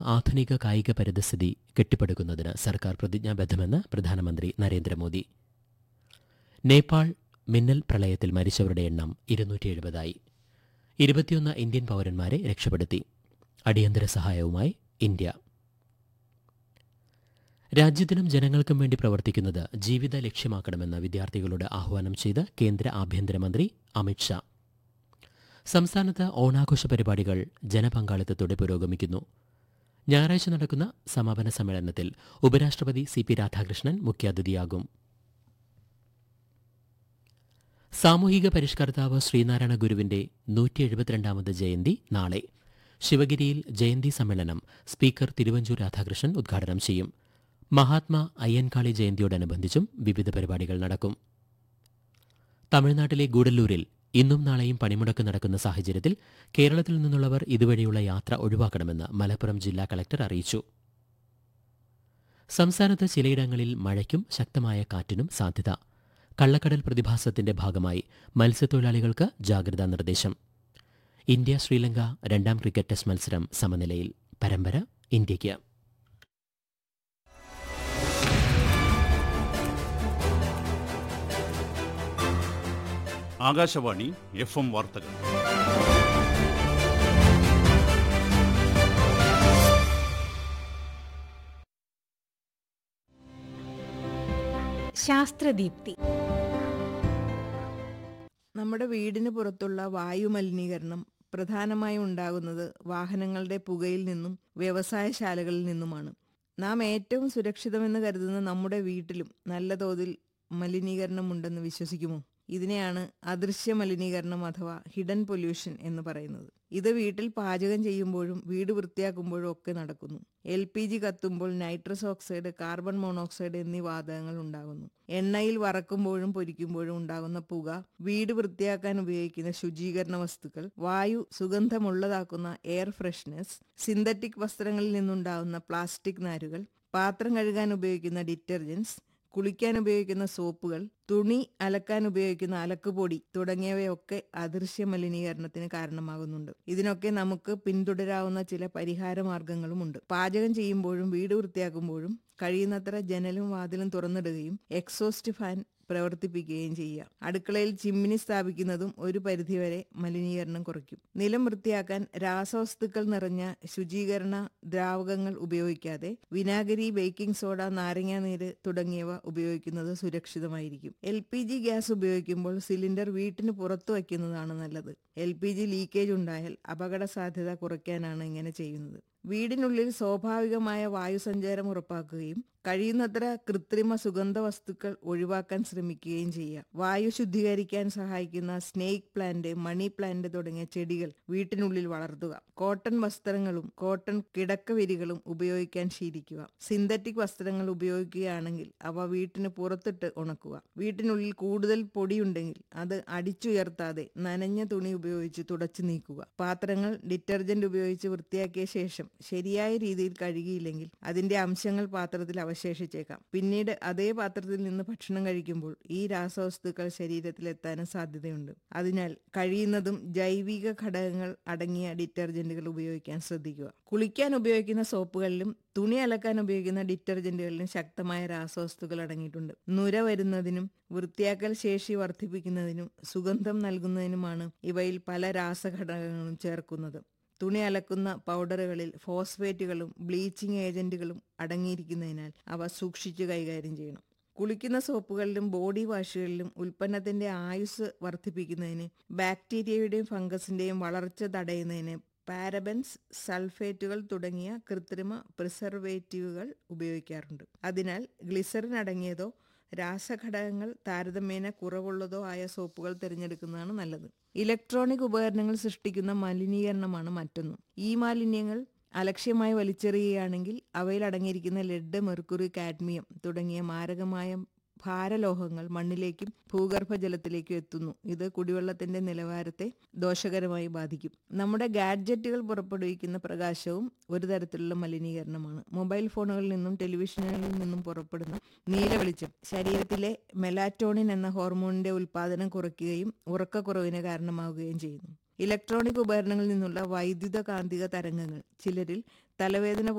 ആധുനിക കായിക പരിതസ്ഥിതി കെട്ടിപ്പടുക്കുന്നതിന് സർക്കാർ പ്രതിജ്ഞാബദ്ധമെന്ന് പ്രധാനമന്ത്രി നരേന്ദ്രമോദി നേപ്പാൾ മിന്നൽ പ്രളയത്തിൽ മരിച്ചവരുടെ എണ്ണം ഇരുന്നൂറ്റി എഴുപതായി ഇരുപത്തിയൊന്ന് ഇന്ത്യൻ പൗരന്മാരെ രക്ഷപ്പെടുത്തി അടിയന്തര സഹായവുമായി ഇന്ത്യ രാജ്യത്തിനും ജനങ്ങൾക്കും വേണ്ടി പ്രവർത്തിക്കുന്നത് ജീവിത ലക്ഷ്യമാക്കണമെന്ന് വിദ്യാർത്ഥികളോട് ആഹ്വാനം ചെയ്ത് കേന്ദ്ര ആഭ്യന്തരമന്ത്രി അമിത്ഷാ സംസ്ഥാനത്ത് ഓണാഘോഷ പരിപാടികൾ ജനപങ്കാളിത്തത്തോടെ പുരോഗമിക്കുന്നു ഞായറാഴ്ച നടക്കുന്ന സമാപന സമ്മേളനത്തിൽ ഉപരാഷ്ട്രപതി സി പി രാധാകൃഷ്ണൻ മുഖ്യാതിഥിയാകും സാമൂഹിക പരിഷ്കർത്താവ് ശ്രീനാരായണ ഗുരുവിന്റെ നൂറ്റി എഴുപത്തിരണ്ടാമത് ജയന്തി നാളെ ശിവഗിരിയിൽ ജയന്തി സമ്മേളനം സ്പീക്കർ തിരുവഞ്ചൂർ രാധാകൃഷ്ണൻ ഉദ്ഘാടനം ചെയ്യും മഹാത്മാ അയ്യൻകാളി ജയന്തിയോടനുബന്ധിച്ചും വിവിധ പരിപാടികൾ നടക്കും തമിഴ്നാട്ടിലെ ഗൂഡല്ലൂരിൽ ഇന്നും നാളെയും പണിമുടക്ക് നടക്കുന്ന സാഹചര്യത്തിൽ കേരളത്തിൽ നിന്നുള്ളവർ ഇതുവഴിയുള്ള യാത്ര ഒഴിവാക്കണമെന്ന് മലപ്പുറം ജില്ലാ കളക്ടർ അറിയിച്ചു സംസ്ഥാനത്ത് ചിലയിടങ്ങളിൽ മഴയ്ക്കും ശക്തമായ കാറ്റിനും സാധ്യത കള്ളക്കടൽ പ്രതിഭാസത്തിന്റെ ഭാഗമായി മത്സ്യത്തൊഴിലാളികൾക്ക് ജാഗ്രതാ നിർദ്ദേശം ഇന്ത്യ ശ്രീലങ്ക രണ്ടാം ക്രിക്കറ്റ് ടെസ്റ്റ് മത്സരം സമനിലയിൽ പരമ്പര ഇന്ത്യയ്ക്ക് ആകാശവാണി എഫ് എം വാർത്തകൾ ശാസ്ത്രദീപ്തി നമ്മുടെ വീടിന് പുറത്തുള്ള വായു മലിനീകരണം പ്രധാനമായും ഉണ്ടാകുന്നത് വാഹനങ്ങളുടെ പുകയിൽ നിന്നും വ്യവസായശാലകളിൽ നിന്നുമാണ് നാം ഏറ്റവും സുരക്ഷിതമെന്ന് കരുതുന്ന നമ്മുടെ വീട്ടിലും നല്ല തോതിൽ മലിനീകരണം ഉണ്ടെന്ന് വിശ്വസിക്കുമോ ഇതിനെയാണ് അദൃശ്യ മലിനീകരണം അഥവാ ഹിഡൻ പൊല്യൂഷൻ എന്ന് പറയുന്നത് ഇത് വീട്ടിൽ പാചകം ചെയ്യുമ്പോഴും വീട് വൃത്തിയാക്കുമ്പോഴും ഒക്കെ നടക്കുന്നു എൽ പി ജി കത്തുമ്പോൾ നൈട്രസ് ഓക്സൈഡ് കാർബൺ മോണോക്സൈഡ് എന്നീ വാതകങ്ങൾ ഉണ്ടാകുന്നു എണ്ണയിൽ വറക്കുമ്പോഴും പൊരിക്കുമ്പോഴും ഉണ്ടാകുന്ന പുക വീട് വൃത്തിയാക്കാൻ ഉപയോഗിക്കുന്ന ശുചീകരണ വസ്തുക്കൾ വായു സുഗന്ധമുള്ളതാക്കുന്ന എയർ ഫ്രഷ്നസ് സിന്തറ്റിക് വസ്ത്രങ്ങളിൽ നിന്നുണ്ടാകുന്ന പ്ലാസ്റ്റിക് നാരുകൾ പാത്രം കഴുകാൻ ഉപയോഗിക്കുന്ന ഡിറ്റർജൻസ് കുളിക്കാൻ ഉപയോഗിക്കുന്ന സോപ്പുകൾ തുണി അലക്കാൻ ഉപയോഗിക്കുന്ന അലക്കുപൊടി തുടങ്ങിയവയൊക്കെ അദൃശ്യ മലിനീകരണത്തിന് കാരണമാകുന്നുണ്ട് ഇതിനൊക്കെ നമുക്ക് പിന്തുടരാവുന്ന ചില പരിഹാര മാർഗങ്ങളുമുണ്ട് പാചകം ചെയ്യുമ്പോഴും വീട് വൃത്തിയാക്കുമ്പോഴും കഴിയുന്നത്ര ജനലും വാതിലും തുറന്നിടുകയും എക്സോസ്റ്റ് ഫാൻ പ്രവർത്തിപ്പിക്കുകയും ചെയ്യുക അടുക്കളയിൽ ചിമ്മിനി സ്ഥാപിക്കുന്നതും ഒരു പരിധിവരെ മലിനീകരണം കുറയ്ക്കും നിലം വൃത്തിയാക്കാൻ രാസവസ്തുക്കൾ നിറഞ്ഞ ശുചീകരണ ദ്രാവകങ്ങൾ ഉപയോഗിക്കാതെ വിനാഗിരി ബേക്കിംഗ് സോഡ നാരങ്ങാനീര് തുടങ്ങിയവ ഉപയോഗിക്കുന്നത് സുരക്ഷിതമായിരിക്കും എൽ പി ജി ഗ്യാസ് ഉപയോഗിക്കുമ്പോൾ സിലിണ്ടർ വീട്ടിന് പുറത്തു വയ്ക്കുന്നതാണ് നല്ലത് എൽ പി ജി ലീക്കേജ് ഉണ്ടായാൽ അപകട സാധ്യത കുറയ്ക്കാനാണ് ഇങ്ങനെ ചെയ്യുന്നത് വീടിനുള്ളിൽ സ്വാഭാവികമായ വായുസഞ്ചാരം ഉറപ്പാക്കുകയും കഴിയുന്നത്ര കൃത്രിമ സുഗന്ധ വസ്തുക്കൾ ഒഴിവാക്കാൻ ശ്രമിക്കുകയും ചെയ്യുക വായു ശുദ്ധീകരിക്കാൻ സഹായിക്കുന്ന സ്നേക്ക് പ്ലാന്റ് മണി പ്ലാന്റ് തുടങ്ങിയ ചെടികൾ വീട്ടിനുള്ളിൽ വളർത്തുക കോട്ടൺ വസ്ത്രങ്ങളും കോട്ടൺ കിടക്കവിരികളും ഉപയോഗിക്കാൻ ശീലിക്കുക സിന്തറ്റിക് വസ്ത്രങ്ങൾ ഉപയോഗിക്കുകയാണെങ്കിൽ അവ വീട്ടിന് പുറത്തിട്ട് ഉണക്കുക വീട്ടിനുള്ളിൽ കൂടുതൽ പൊടിയുണ്ടെങ്കിൽ അത് അടിച്ചുയർത്താതെ നനഞ്ഞ തുണി ഉപയോഗിച്ച് തുടച്ചു നീക്കുക പാത്രങ്ങൾ ഡിറ്റർജന്റ് ഉപയോഗിച്ച് വൃത്തിയാക്കിയ ശേഷം ശരിയായ രീതിയിൽ കഴുകിയില്ലെങ്കിൽ അതിന്റെ അംശങ്ങൾ പാത്രത്തിൽ അവശേഷിച്ചേക്കാം പിന്നീട് അതേ പാത്രത്തിൽ നിന്ന് ഭക്ഷണം കഴിക്കുമ്പോൾ ഈ രാസവസ്തുക്കൾ ശരീരത്തിൽ എത്താനും സാധ്യതയുണ്ട് അതിനാൽ കഴിയുന്നതും ജൈവിക ഘടകങ്ങൾ അടങ്ങിയ ഡിറ്റർജന്റുകൾ ഉപയോഗിക്കാൻ ശ്രദ്ധിക്കുക കുളിക്കാൻ ഉപയോഗിക്കുന്ന സോപ്പുകളിലും തുണി അലക്കാൻ ഉപയോഗിക്കുന്ന ഡിറ്റർജന്റുകളിലും ശക്തമായ രാസവസ്തുക്കൾ അടങ്ങിയിട്ടുണ്ട് നുര വരുന്നതിനും വൃത്തിയാക്കൽ ശേഷി വർദ്ധിപ്പിക്കുന്നതിനും സുഗന്ധം നൽകുന്നതിനുമാണ് ഇവയിൽ പല രാസഘടകങ്ങളും ചേർക്കുന്നത് തുണി അലക്കുന്ന പൗഡറുകളിൽ ഫോസ്ഫേറ്റുകളും ബ്ലീച്ചിങ് ഏജന്റുകളും അടങ്ങിയിരിക്കുന്നതിനാൽ അവ സൂക്ഷിച്ചു കൈകാര്യം ചെയ്യണം കുളിക്കുന്ന സോപ്പുകളിലും ബോഡി വാഷുകളിലും ഉൽപ്പന്നത്തിന്റെ ആയുസ് വർദ്ധിപ്പിക്കുന്നതിന് ബാക്ടീരിയയുടെയും ഫംഗസിന്റെയും വളർച്ച തടയുന്നതിന് പാരബൻസ് സൾഫേറ്റുകൾ തുടങ്ങിയ കൃത്രിമ പ്രിസർവേറ്റീവുകൾ ഉപയോഗിക്കാറുണ്ട് അതിനാൽ ഗ്ലിസറിൻ അടങ്ങിയതോ രാസഘടകങ്ങൾ താരതമ്യേന കുറവുള്ളതോ ആയ സോപ്പുകൾ തിരഞ്ഞെടുക്കുന്നതാണ് നല്ലത് ഇലക്ട്രോണിക് ഉപകരണങ്ങൾ സൃഷ്ടിക്കുന്ന മലിനീകരണമാണ് മറ്റൊന്നും ഈ മാലിന്യങ്ങൾ അലക്ഷ്യമായി വലിച്ചെറിയുകയാണെങ്കിൽ അവയിൽ അടങ്ങിയിരിക്കുന്ന ലെഡ് മെർക്കുറി കാഡ്മിയം തുടങ്ങിയ മാരകമായ ഭാരലോഹങ്ങൾ മണ്ണിലേക്കും ഭൂഗർഭജലത്തിലേക്കും എത്തുന്നു ഇത് കുടിവെള്ളത്തിന്റെ നിലവാരത്തെ ദോഷകരമായി ബാധിക്കും നമ്മുടെ ഗാഡ്ജറ്റുകൾ പുറപ്പെടുവിക്കുന്ന പ്രകാശവും ഒരു തരത്തിലുള്ള മലിനീകരണമാണ് മൊബൈൽ ഫോണുകളിൽ നിന്നും ടെലിവിഷനുകളിൽ നിന്നും പുറപ്പെടുന്ന നീല വെളിച്ചം ശരീരത്തിലെ മെലാറ്റോണിൻ എന്ന ഹോർമോണിന്റെ ഉൽപാദനം കുറയ്ക്കുകയും ഉറക്കക്കുറവിന് കാരണമാവുകയും ചെയ്യുന്നു ഇലക്ട്രോണിക് ഉപകരണങ്ങളിൽ നിന്നുള്ള വൈദ്യുത കാന്തിക തരംഗങ്ങൾ ചിലരിൽ തലവേദന